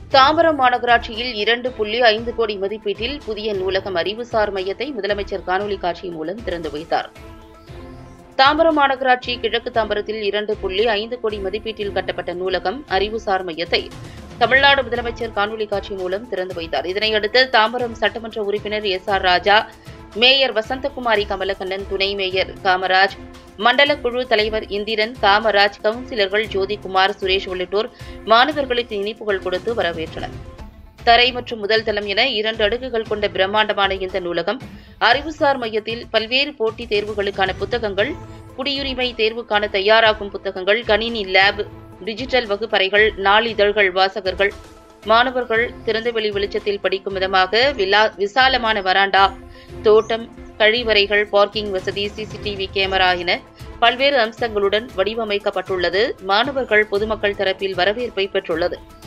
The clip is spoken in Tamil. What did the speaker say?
தாம்பரம் மாநகராட்சியில் இரண்டு புள்ளி ஐந்து கோடி மதிப்பீட்டில் புதிய நூலகம் அறிவுசார் மையத்தை முதலமைச்சர் காணொலி காட்சி மூலம் திறந்து வைத்தார் தாம்பரம் மாநகராட்சி கிழக்கு தாம்பரத்தில் இரண்டு புள்ளி ஐந்து கோடி மதிப்பீட்டில் கட்டப்பட்ட நூலகம் அறிவுசார் மையத்தை தமிழ்நாடு முதலமைச்சர் காணொலி காட்சி மூலம் திறந்து வைத்தார் இதனையடுத்து தாம்பரம் சட்டமன்ற உறுப்பினர் S R Raja mayor Vasanthakumari Kamalakannan துணை மேயர் காமராஜ் மண்டல குழு தலைவர் இந்திரன் காமராஜ் கவுன்சிலர்கள் ஜோதிகுமார் சுரேஷ் உள்ளிட்டோர் மாணவர்களுக்கு இனிப்புகள் கொடுத்து வரவேற்றனர் தரை மற்றும் முதல் தளம் என இரண்டு அடுக்குகள் கொண்ட பிரம்மாண்டமான இந்த நூலகம் அறிவுசார் மையத்தில் பல்வேறு போட்டித் தேர்வுகளுக்கான புத்தகங்கள் குடியுரிமை தேர்வுக்கான தயாராகும் புத்தகங்கள் கணினி லேப் டிஜிட்டல் வகுப்பறைகள் நாளிதழ்கள் வாசகர்கள் மாணவர்கள் திறந்தவெளி வெளிச்சத்தில் படிக்கும் விதமாக விலா- விசாலமான வராண்டா தோட்டம் கழிவறைகள் பார்க்கிங் வசதி சிசிடிவி கேமரா என பல்வேறு அம்சங்களுடன் வடிவமைக்கப்பட்டுள்ளது மாணவர்கள் பொதுமக்கள் தரப்பில் வரவேற்பை பெற்றுள்ளது